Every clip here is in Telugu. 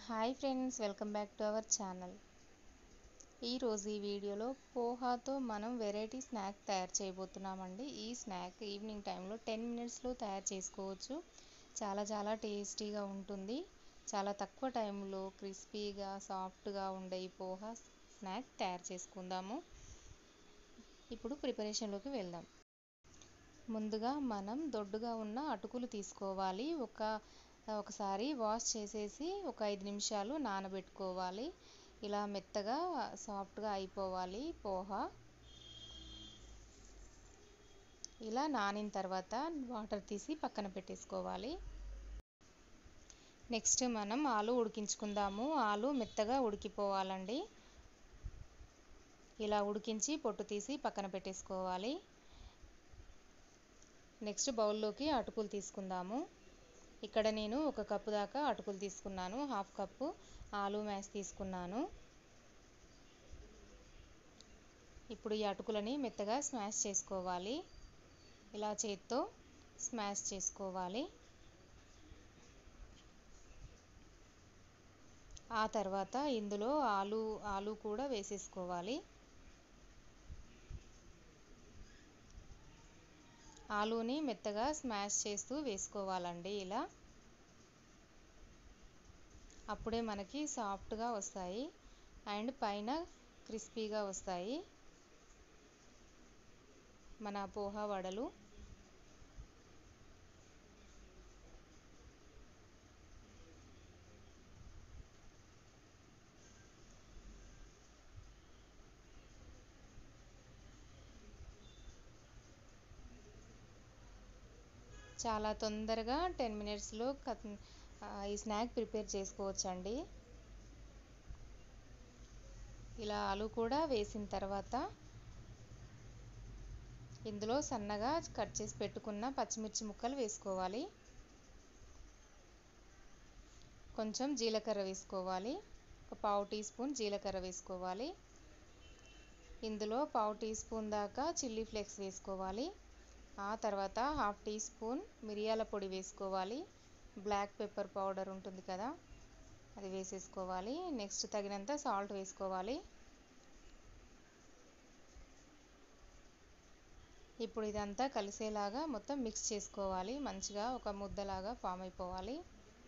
hi friends welcome back to our channel ఈరోజు ఈ వీడియోలో పోహాతో మనం వెరైటీ స్నాక్ తయారు చేయబోతున్నామండి ఈ స్నాక్ ఈవినింగ్ టైంలో టెన్ మినిట్స్లో తయారు చేసుకోవచ్చు చాలా చాలా టేస్టీగా ఉంటుంది చాలా తక్కువ టైంలో క్రిస్పీగా సాఫ్ట్గా ఉండే ఈ పోహా స్నాక్ తయారు చేసుకుందాము ఇప్పుడు ప్రిపరేషన్లోకి వెళ్దాం ముందుగా మనం దొడ్డుగా ఉన్న అటుకులు తీసుకోవాలి ఒక ఒకసారి వాష్ చేసేసి ఒక ఐదు నిమిషాలు నానబెట్టుకోవాలి ఇలా మెత్తగా సాఫ్ట్గా అయిపోవాలి పోహా ఇలా నానిన తర్వాత వాటర్ తీసి పక్కన పెట్టేసుకోవాలి నెక్స్ట్ మనం ఆలు ఉడికించుకుందాము ఆలు మెత్తగా ఉడికిపోవాలండి ఇలా ఉడికించి పొట్టు తీసి పక్కన పెట్టేసుకోవాలి నెక్స్ట్ బౌల్లోకి అటుకులు తీసుకుందాము ఇక్కడ నేను ఒక కప్పు దాకా అటుకులు తీసుకున్నాను హాఫ్ కప్పు ఆలు మ్యాష్ తీసుకున్నాను ఇప్పుడు ఈ అటుకులని మెత్తగా స్మాష్ చేసుకోవాలి ఇలా చేత్తో స్మాష్ చేసుకోవాలి ఆ తర్వాత ఇందులో ఆలు ఆలు కూడా వేసేసుకోవాలి ఆలూని మెత్తగా స్మాష్ చేస్తూ వేసుకోవాలండి ఇలా అప్పుడే మనకి సాఫ్ట్గా వస్తాయి అండ్ పైన క్రిస్పీగా వస్తాయి మన పోహా వడలు చాలా తొందరగా టెన్ మినిట్స్లో ఈ స్నాక్ ప్రిపేర్ చేసుకోవచ్చండి ఇలా ఆలు కూడా వేసిన తర్వాత ఇందులో సన్నగా కట్ చేసి పెట్టుకున్న పచ్చిమిర్చి ముక్కలు వేసుకోవాలి కొంచెం జీలకర్ర వేసుకోవాలి ఒక పావు టీ స్పూన్ జీలకర్ర వేసుకోవాలి ఇందులో పావు టీ స్పూన్ దాకా చిల్లీ ఫ్లేక్స్ వేసుకోవాలి ఆ తర్వాత హాఫ్ టీ స్పూన్ మిరియాల పొడి వేసుకోవాలి బ్లాక్ పెప్పర్ పౌడర్ ఉంటుంది కదా అది వేసేసుకోవాలి నెక్స్ట్ తగినంత సాల్ట్ వేసుకోవాలి ఇప్పుడు ఇదంతా కలిసేలాగా మొత్తం మిక్స్ చేసుకోవాలి మంచిగా ఒక ముద్దలాగా ఫామ్ అయిపోవాలి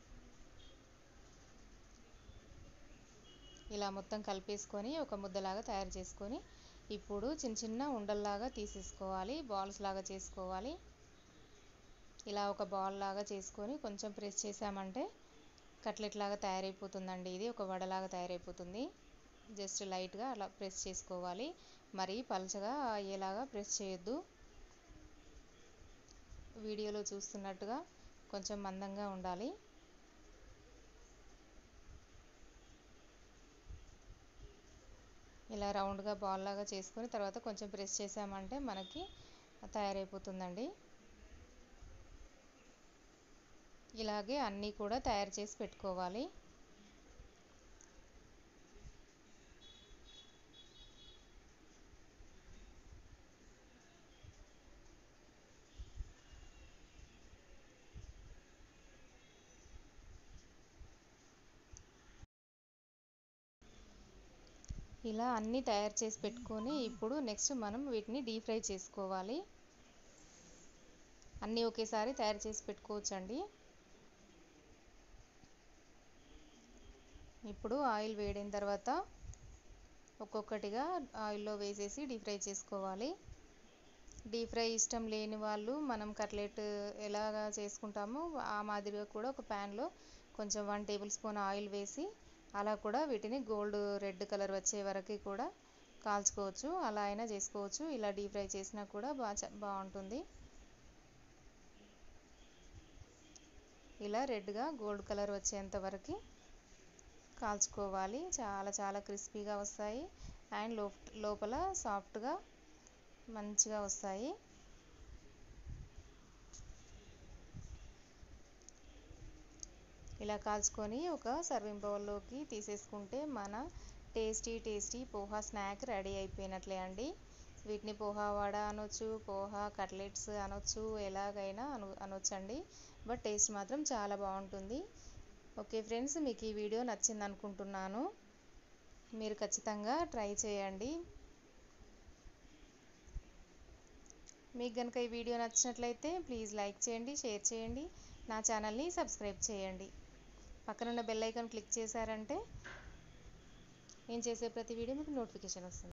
ఇలా మొత్తం కలిపేసుకొని ఒక ముద్దలాగా తయారు చేసుకొని ఇప్పుడు చిన్న చిన్న ఉండల్లాగా తీసేసుకోవాలి బాల్స్ లాగా చేసుకోవాలి ఇలా ఒక బాల్ లాగా చేసుకొని కొంచెం ప్రెస్ చేసామంటే కట్లెట్ లాగా తయారైపోతుందండి ఇది ఒక వడలాగా తయారైపోతుంది జస్ట్ లైట్గా అలా ప్రెస్ చేసుకోవాలి మరి పలచగా అయ్యేలాగా ప్రెస్ చేయొద్దు వీడియోలో చూస్తున్నట్టుగా కొంచెం మందంగా ఉండాలి ఇలా రౌండ్గా బాల్ లాగా చేసుకొని తర్వాత కొంచెం ప్రెస్ చేసామంటే మనకి తయారైపోతుందండి ఇలాగే అన్నీ కూడా తయారు చేసి పెట్టుకోవాలి ఇలా అన్నీ తయారు చేసి పెట్టుకొని ఇప్పుడు నెక్స్ట్ మనం వీటిని డీప్ ఫ్రై చేసుకోవాలి అన్నీ ఒకేసారి తయారు చేసి పెట్టుకోవచ్చండి ఇప్పుడు ఆయిల్ వేడిన తర్వాత ఒక్కొక్కటిగా ఆయిల్లో వేసేసి డీప్ ఫ్రై చేసుకోవాలి డీప్ ఫ్రై ఇష్టం లేని వాళ్ళు మనం కట్లెట్ ఎలాగా చేసుకుంటామో ఆ మాదిరిగా కూడా ఒక ప్యాన్లో కొంచెం వన్ టేబుల్ స్పూన్ ఆయిల్ వేసి అలా కూడా వీటిని గోల్డ్ రెడ్ కలర్ వచ్చే వరకు కూడా కాల్చుకోవచ్చు అలా అయినా చేసుకోవచ్చు ఇలా డీప్ ఫ్రై చేసినా కూడా బాగా బాగుంటుంది ఇలా రెడ్గా గోల్డ్ కలర్ వచ్చేంత వరకు కాల్చుకోవాలి చాలా చాలా క్రిస్పీగా వస్తాయి అండ్ లో లోపల సాఫ్ట్గా మంచిగా వస్తాయి ఇలా కాల్చుకొని ఒక సర్వింగ్ బౌల్లోకి తీసేసుకుంటే మన tasty tasty poha snack ready అయిపోయినట్లే అండి వీటిని పోహా వడ అనొచ్చు పోహా కట్లెట్స్ అనొచ్చు ఎలాగైనా అను అనొచ్చండి బట్ టేస్ట్ మాత్రం చాలా బాగుంటుంది ఓకే ఫ్రెండ్స్ మీకు ఈ వీడియో నచ్చింది అనుకుంటున్నాను మీరు ఖచ్చితంగా ట్రై చేయండి మీకు కనుక ఈ వీడియో నచ్చినట్లయితే ప్లీజ్ లైక్ చేయండి షేర్ చేయండి నా ఛానల్ని సబ్స్క్రైబ్ చేయండి పక్కనున్న బెల్ ఐకాన్ క్లిక్ చేశారంటే నేను చేసే ప్రతి వీడియో మీకు నోటిఫికేషన్ వస్తుంది